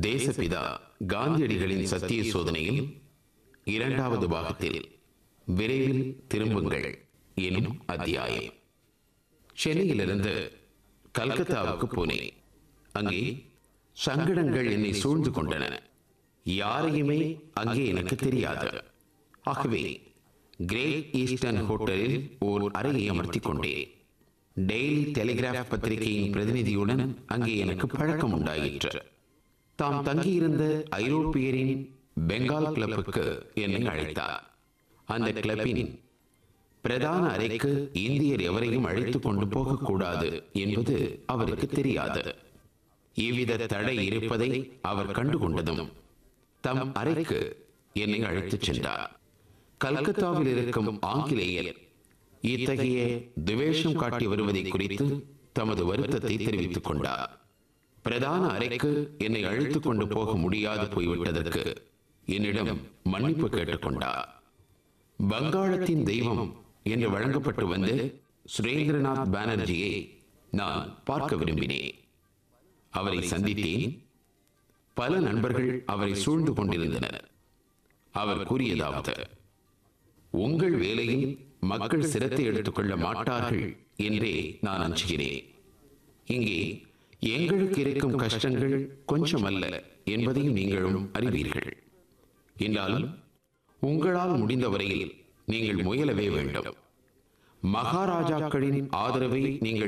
தேசபிதா காந்தியடிகளின் சத்திய சோதனையில் இரண்டாவது பாகத்தில் விரைவில் திரும்புங்கள் எனும் அத்தியாயம் சென்னையிலிருந்து கல்கத்தாவுக்கு போனேன் அங்கே சங்கடங்கள் என்னை சூழ்ந்து கொண்டன யாரையுமே அங்கே எனக்கு தெரியாது ஆகவே கிரேட் ஈஸ்டர்ன் ஹோட்டலில் ஓர் அறையை அமர்த்திக் கொண்டேன் டெய்லி டெலிகிராஃப் பத்திரிகையின் பிரதிநிதியுடன் அங்கே எனக்கு பழக்கம் உண்டாயிற்று தாம் தங்கியிருந்த ஐரோப்பியரின் பெங்கால் கிளப்புக்கு என்னை அழைத்தார் அந்த கிளப்பின் பிரதான அறைக்கு இந்தியர் எவரையும் அழைத்துக் கொண்டு போகக்கூடாது என்பது அவருக்கு தெரியாது இவ்வித தடை இருப்பதை அவர் கண்டுகொண்டதும் தம் அறைக்கு என்னை அழைத்துச் சென்றார் கல்கத்தாவில் இருக்கும் ஆங்கிலேயர் இத்தகைய துவேஷம் காட்டி வருவதை குறித்து தமது வருத்தத்தை தெரிவித்துக் கொண்டார் பிரதான அறைக்கு என்னை அழைத்துக் கொண்டு போக முடியாது போய்விட்டதற்கு என்னிடம் மன்னிப்பு கேட்டுக்கொண்டார் வங்காளத்தின் தெய்வம் என்று வழங்கப்பட்டு வந்த சுரேந்திரநாத் பானர்ஜியை நான் பார்க்க விரும்பினேன் அவரை சந்தித்தேன் பல நண்பர்கள் அவரை சூழ்ந்து கொண்டிருந்தனர் அவர் கூறியதாவது உங்கள் வேலையில் மக்கள் சிரத்தை எடுத்துக்கொள்ள மாட்டார்கள் என்றே நான் அஞ்சுகிறேன் இங்கே எங்களுக்கு இருக்கும் கஷ்டங்கள் கொஞ்சமல்ல என்பதையும் நீங்களும் அறிவீர்கள் என்றாலும் உங்களால் முடிந்த வரையில் நீங்கள் முயலவே வேண்டும் மகாராஜாக்களின் ஆதரவை நீங்கள்